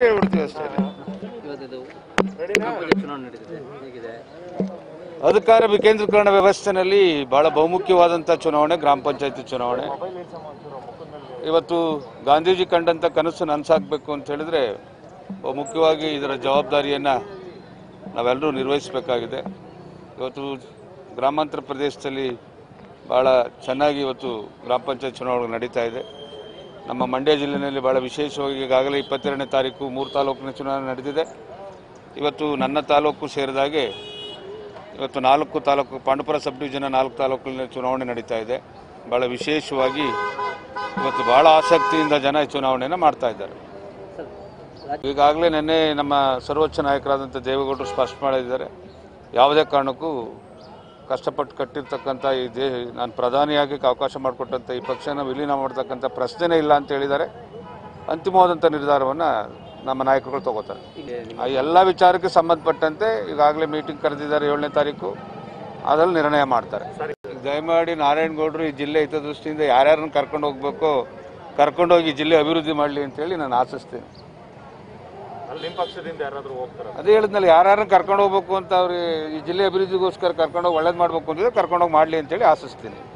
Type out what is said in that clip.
ಹೇಳ್ಬಿಡ್ತೀವಿ ಅಷ್ಟೇ ಇವತ್ತಿದು ಗ್ರಾಮ ಪಂಚಾಯತ್ ಚುನಾವಣೆ ನಡೀತಿದೆ ಹೇಗಿದೆ ಅಧಿಕಾರ ವಿಕೇಂದ್ರೀಕರಣ ವ್ಯವಸ್ಥೆನಲ್ಲಿ ಬಹಳ ಬಹುಮುಖ್ಯವಾದಂಥ ಚುನಾವಣೆ ಗ್ರಾಮ ಪಂಚಾಯತಿ ಚುನಾವಣೆ ಇವತ್ತು ಗಾಂಧೀಜಿ ಕಂಡಂಥ ಕನಸು ನನಸಾಗಬೇಕು ಅಂತ ಹೇಳಿದ್ರೆ ಬಹುಮುಖ್ಯವಾಗಿ ಇದರ ಜವಾಬ್ದಾರಿಯನ್ನು ನಾವೆಲ್ಲರೂ ನಿರ್ವಹಿಸಬೇಕಾಗಿದೆ ಇವತ್ತು ಗ್ರಾಮಾಂತರ ಪ್ರದೇಶದಲ್ಲಿ ಭಾಳ ಚೆನ್ನಾಗಿ ಇವತ್ತು ಗ್ರಾಮ ಪಂಚಾಯತ್ ಚುನಾವಣೆ ನಡೀತಾ ಇದೆ ನಮ್ಮ ಮಂಡ್ಯ ಜಿಲ್ಲೆಯಲ್ಲಿ ಭಾಳ ವಿಶೇಷವಾಗಿ ಈಗಾಗಲೇ ಇಪ್ಪತ್ತೆರಡನೇ ತಾರೀಕು ಮೂರು ತಾಲೂಕಿನ ಚುನಾವಣೆ ನಡೆದಿದೆ ಇವತ್ತು ನನ್ನ ತಾಲೂಕು ಸೇರಿದಾಗೆ ಇವತ್ತು ನಾಲ್ಕು ತಾಲೂಕು ಪಾಂಡುಪುರ ಸಬ್ ಡಿವಿಷನ್ ನಾಲ್ಕು ತಾಲೂಕಿನ ಚುನಾವಣೆ ನಡೀತಾ ಇದೆ ಭಾಳ ವಿಶೇಷವಾಗಿ ಇವತ್ತು ಭಾಳ ಆಸಕ್ತಿಯಿಂದ ಜನ ಈ ಚುನಾವಣೆಯನ್ನು ಮಾಡ್ತಾ ಇದ್ದಾರೆ ಸರ್ ಈಗಾಗಲೇ ನಿನ್ನೆ ನಮ್ಮ ಸರ್ವೋಚ್ಚ ನಾಯಕರಾದಂಥ ದೇವೇಗೌಡರು ಸ್ಪಷ್ಟ ಮಾಡಿದ್ದಾರೆ ಯಾವುದೇ ಕಾರಣಕ್ಕೂ ಕಷ್ಟಪಟ್ಟು ಕಟ್ಟಿರ್ತಕ್ಕಂಥ ಈ ದೇ ನಾನು ಪ್ರಧಾನಿಯಾಗಕ್ಕೆ ಅವಕಾಶ ಮಾಡಿಕೊಟ್ಟಂಥ ಈ ಪಕ್ಷನ ವಿಲೀನ ಮಾಡ್ತಕ್ಕಂಥ ಪ್ರಶ್ನೆನೇ ಇಲ್ಲ ಅಂತ ಹೇಳಿದ್ದಾರೆ ಅಂತಿಮವಾದಂಥ ನಿರ್ಧಾರವನ್ನು ನಮ್ಮ ನಾಯಕರುಗಳು ತಗೋತಾರೆ ಈಗ ನಿಮ್ಮ ಆ ಎಲ್ಲ ವಿಚಾರಕ್ಕೆ ಸಂಬಂಧಪಟ್ಟಂತೆ ಈಗಾಗಲೇ ಮೀಟಿಂಗ್ ಕರೆದಿದ್ದಾರೆ ಏಳನೇ ತಾರೀಕು ಅದರಲ್ಲಿ ನಿರ್ಣಯ ಮಾಡ್ತಾರೆ ಈಗ ದಯಮಾಡಿ ನಾರಾಯಣಗೌಡರು ಈ ಜಿಲ್ಲೆ ಹಿತದೃಷ್ಟಿಯಿಂದ ಯಾರ್ಯಾರನ್ನ ಕರ್ಕೊಂಡು ಹೋಗ್ಬೇಕು ಕರ್ಕೊಂಡೋಗಿ ಈ ಜಿಲ್ಲೆ ಅಭಿವೃದ್ಧಿ ಮಾಡಲಿ ಅಂತೇಳಿ ನಾನು ಆಶಿಸ್ತೀನಿ ಅಲ್ಲಿ ನಿಮ್ಮ ಪಕ್ಷದಿಂದ ಯಾರಾದ್ರೂ ಹೋಗ್ತಾರ ಅದೇ ಹೇಳಿದ್ನಲ್ಲ ಯಾರ್ಯಾರನ್ನ ಕರ್ಕೊಂಡು ಹೋಗ್ಬೇಕು ಅಂತ ಅವ್ರು ಈ ಜಿಲ್ಲೆ ಅಭಿವೃದ್ಧಿಗೋಸ್ಕರ ಕರ್ಕೊಂಡೋಗಿ ಒಳ್ಳೇದು ಮಾಡ್ಬೇಕು ಅಂತಿದ್ರೆ ಕರ್ಕೊಂಡೋಗಿ ಮಾಡಲಿ ಅಂತೇಳಿ ಆಶಿಸ್ತೀನಿ